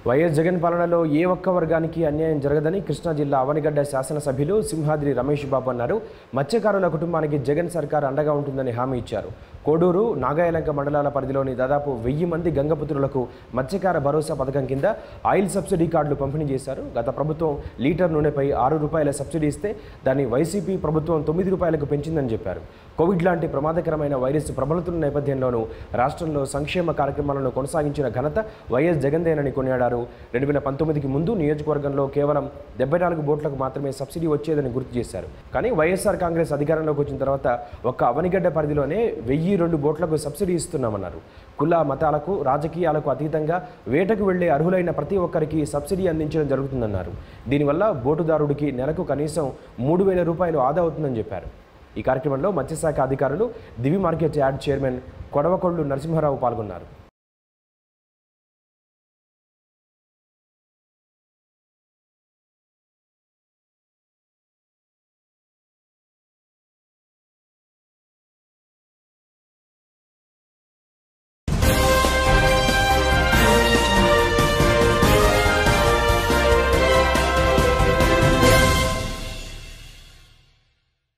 YS Jagan పాలనలో ఏ ఒక్క వర్గానికి అన్యాయం జరగదని కృష్ణా జిల్లా అవనిగడ్డ శాసనసభ్యులు సింహాద్రి రమేష్ బాబు అన్నారు మత్స్యకారుల కుటుంబానికి జగన్ సర్కార్ అండగా ఉంటుందని హామీ ఇచ్చారు కోడూరు నాగాయలంక మండలాల పరిధిలోని దాదాపు వెయ్యి మంది గంగపుత్రులకు మత్స్యకార భరోసా పథకం కింద ఆయిల్ సబ్సిడీ కార్డులు పంపిణీ చేశారు గత ప్రభుత్వం లీటర్ నూనెపై ఆరు రూపాయల సబ్సిడీ ఇస్తే దాన్ని వైసీపీ ప్రభుత్వం తొమ్మిది రూపాయలకు పెంచిందని చెప్పారు కోవిడ్ లాంటి ప్రమాదకరమైన వైరస్ ప్రబలుతున్న నేపథ్యంలోనూ రాష్ట్రంలో సంక్షేమ కార్యక్రమాలను కొనసాగించిన ఘనత వైఎస్ జగన్దేనని కొనియాడారు రెండు వేల పంతొమ్మిదికి ముందు నియోజకవర్గంలో కేవలం డెబ్బై నాలుగు బోట్లకు మాత్రమే సబ్సిడీ వచ్చేదని గుర్తు చేశారు కానీ వైఎస్ఆర్ కాంగ్రెస్ అధికారంలోకి వచ్చిన తర్వాత ఒక్క అవనిగడ్డ పరిధిలోనే వెయ్యి రెండు బోట్లకు సబ్సిడీ ఇస్తున్నామన్నారు కుల మతాలకు రాజకీయాలకు అతీతంగా వేటకు వెళ్లే అర్హులైన ప్రతి ఒక్కరికి సబ్సిడీ అందించడం జరుగుతుందన్నారు దీనివల్ల బోటుదారుడికి నెలకు కనీసం మూడు వేల రూపాయలు ఆదా అవుతుందని చెప్పారు ఈ కార్యక్రమంలో మత్స్యశాఖ అధికారులు Divi market yard chairman Kodavakondlu Narasimharao పాల్గొన్నారు